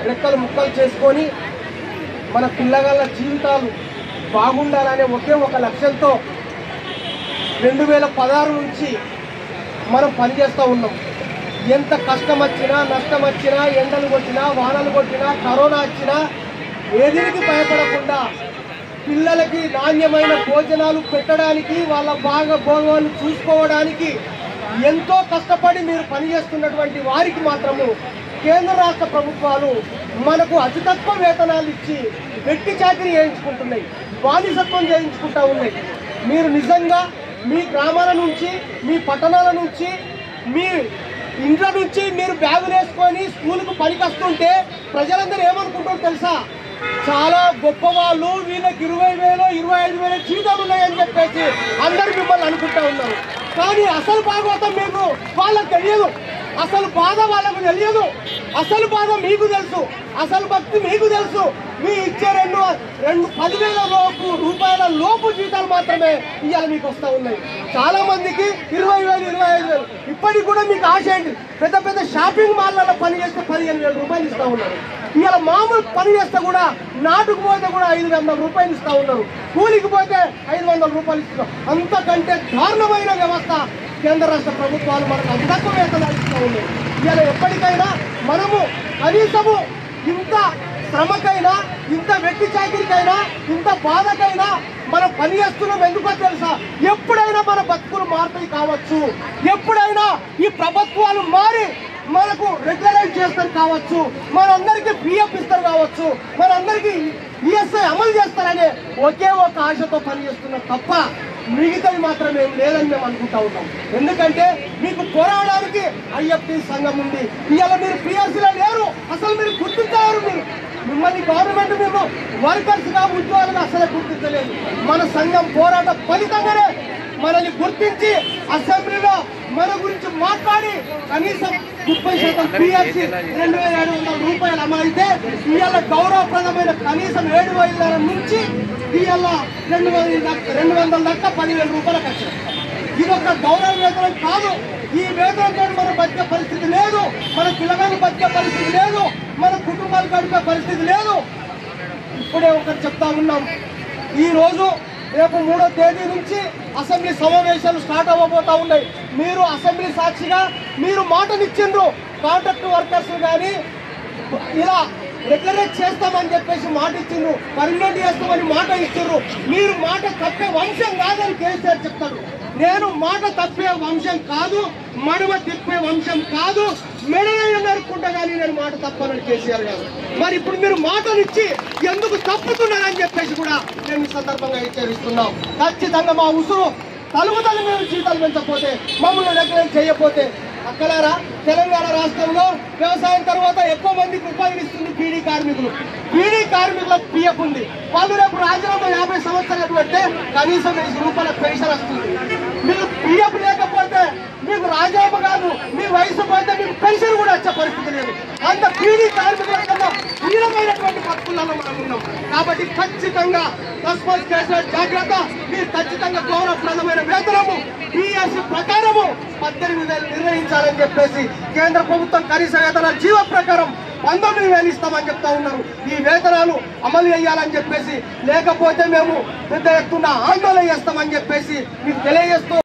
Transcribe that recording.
రెక్కలు ముక్కలు చేసుకొని మన పిల్లగాళ్ళ జీవితాలు బాగుండాలనే ఒకే ఒక లక్ష్యంతో రెండు వేల పదహారు నుంచి మనం పనిచేస్తూ ఉన్నాం ఎంత కష్టం వచ్చినా నష్టం వచ్చినా ఎండలు కొట్టినా వానలు కొట్టినా కరోనా వచ్చినా ఏదికి భయపడకుండా పిల్లలకి నాణ్యమైన భోజనాలు పెట్టడానికి వాళ్ళ బాగా భోగాలు చూసుకోవడానికి ఎంతో కష్టపడి మీరు పనిచేస్తున్నటువంటి వారికి మాత్రము కేంద్ర రాష్ట్ర ప్రభుత్వాలు మనకు అతి తక్కువ వేతనాలు ఇచ్చి వెట్టి చాకరీ చేయించుకుంటున్నాయి బానిసత్వం చేయించుకుంటా ఉన్నాయి మీరు నిజంగా మీ గ్రామాల నుంచి మీ పట్టణాల నుంచి మీ ఇంట్లో నుంచి మీరు బ్యాగులు వేసుకొని స్కూల్కు పనికొస్తుంటే ప్రజలందరూ ఏమనుకుంటారు తెలుసా చాలా గొప్ప వాళ్ళు వీళ్ళకి ఇరవై వేలు ఇరవై ఐదు వేల జీతాలు ఉన్నాయని చెప్పేసి అందరు మిమ్మల్ని అనుకుంటా ఉన్నారు కానీ అసలు భాగవతం మీకు వాళ్ళకి తెలియదు అసలు బాధ వాళ్ళకు తెలియదు అసలు బాధ మీకు తెలుసు అసలు భక్తి మీకు తెలుసు మీ ఇచ్చే రెండు రెండు పదివేల లోపు రూపాయల లోపు జీతాలు మాత్రమే ఇవాళ మీకు వస్తూ ఉన్నాయి చాలా మందికి ఇరవై వేలు ఇరవై ఐదు వేలు ఇప్పటికి కూడా మీకు ఆశ ఏంటి పెద్ద పెద్ద షాపింగ్ మాల్లలో పని చేస్తే పదిహేను వేల రూపాయలు ఇస్తూ ఉన్నారు ఇవాళ మామూలు పని చేస్తే కూడా నాటుకు పోతే కూడా ఐదు వందల రూపాయలు ఇస్తూ ఉన్నారు కూలికి పోతే ఐదు వందల రూపాయలు ఇస్తున్నారు అంతకంటే దారుణమైన వ్యవస్థ కేంద్ర రాష్ట్ర ప్రభుత్వాలు మనకు అందకు వేతనాలు ఇస్తూ ఉన్నాయి ఇవాళ ఎప్పటికైనా మనము కనీసము ఇంత శ్రమకైనా ఇంత వెట్టి చాకిరికైనా ఇంత బాధకైనా మనం పని చేస్తున్నాం ఎందుకో తెలుసా ఎప్పుడైనా మన బతుకులు మారుతాయి కావచ్చు ఎప్పుడైనా ఈ ప్రభుత్వాలు మారి మనకు రెగ్యులరైజ్ చేస్తారు కావచ్చు మనందరికీ పిఎఫ్ ఇస్తారు కావచ్చు మనందరికీ ఈఎస్ఐ అమలు చేస్తారనే ఒకే ఒక ఆశతో పనిచేస్తున్నాం తప్ప మిగతాది మాత్రం ఏం లేదని మేము అనుకుంటా ఉన్నాం ఎందుకంటే మీకు పోరాడడానికి ఐఎఫ్టి సంఘం ఉంది ఇవాళ మీరు పిఎస్సీలో లేరు అసలు మీరు గుర్తించారు మీరు మిమ్మల్ని గవర్నమెంట్ మేము వర్కర్స్ గా ఉద్యోగులుగా అసలే గుర్తించలేదు మన సంఘం పోరాట ఫలితంగానే మనల్ని గుర్తించి అసెంబ్లీలో మన గురించి మాట్లాడి కనీసం ముప్పై శాతం పిఎఫ్సి రెండు వేల ఏడు వందల రూపాయలు అమలైతే ఇవాళ గౌరవప్రదమైన కనీసం ఏడు వేల నుంచి ఇవాళ రెండు వేల దాకా- రెండు వందల దాకా పదివేల రూపాయలకు వచ్చింది ఇది ఒక గౌరవ వేతనం కాదు ఈ వేతనంతో మనం బతికే పరిస్థితి లేదు మన పిల్లగాళ్ళు బతికే పరిస్థితి లేదు మన కుటుంబాలు గడిపే పరిస్థితి లేదు ఇప్పుడే ఒకటి చెప్తా ఉన్నాం ఈ రోజు రేపు మూడో తేదీ నుంచి అసెంబ్లీ సమావేశాలు స్టార్ట్ అవ్వబోతా ఉన్నాయి మీరు అసెంబ్లీ సాక్షిగా మీరు మాటనిచ్చిండ్రు కాంట్రాక్ట్ వర్కర్స్ కానీ ఇలా రెగ్యులరేట్ చేస్తామని చెప్పేసి మాట ఇచ్చిండ్రు పర్మనెంట్ చేస్తామని మాట ఇచ్చిండ్రు మీరు మాట తప్పే వంశం కాదని కేసీఆర్ చెప్తాడు నేను మాట తప్పే వంశం కాదు మడమ తిప్పే వంశం కాదు మెడలైన నరుక్కుంటా కానీ నేను మాట తప్పనని కేసీఆర్ గారు మరి ఇప్పుడు మీరు మాటనిచ్చి ఎందుకు తప్పుతున్నారని చెప్పేసి కూడా నేను ఈ సందర్భంగా హెచ్చరిస్తున్నాం ఖచ్చితంగా మా ఉసురు తలుగుతలు మేము జీతాలు పెంచకపోతే మమ్మల్ని రెగ్యులేట్ చేయకపోతే అక్కలారా తెలంగాణ రాష్ట్రంలో వ్యవసాయం తర్వాత ఎక్కువ మందికి ఉపాధిని ఇస్తుంది బీడీ కార్మికులు బీడీ కార్మికులకు పిఎఫ్ ఉంది వాళ్ళు రేపు రాజీనామా యాభై సంవత్సరాలు పెడితే కనీసం వెయ్యి రూపాయల పెన్షన్ వస్తుంది మీకు పిఎఫ్ లేకపోతే మీకు రాజీనామా కాదు మీ వయసు పోతే మీకు పెన్షన్ కూడా వచ్చే పరిస్థితి లేదు అంత బీడీ కార్మికుల కన్నా హీనమైనటువంటి బతుకులలో మనం ఉన్నాం కాబట్టి ఖచ్చితంగా తస్మాత్ కేసీఆర్ జాగ్రత్త మీరు ఖచ్చితంగా గౌరవప్రదమైన వేతనము పిఎస్సి ప్రకారము పద్దెనిమిది వేలు నిర్ణయించాలని చెప్పేసి కేంద్ర ప్రభుత్వం కనీస వేతన జీవ ప్రకారం పంతొమ్మిది వేలు ఇస్తామని చెప్తా ఉన్నారు ఈ వేతనాలు అమలు చేయాలని చెప్పేసి లేకపోతే మేము పెద్ద ఎత్తున ఆందోళన చేస్తామని చెప్పేసి మీకు తెలియజేస్తూ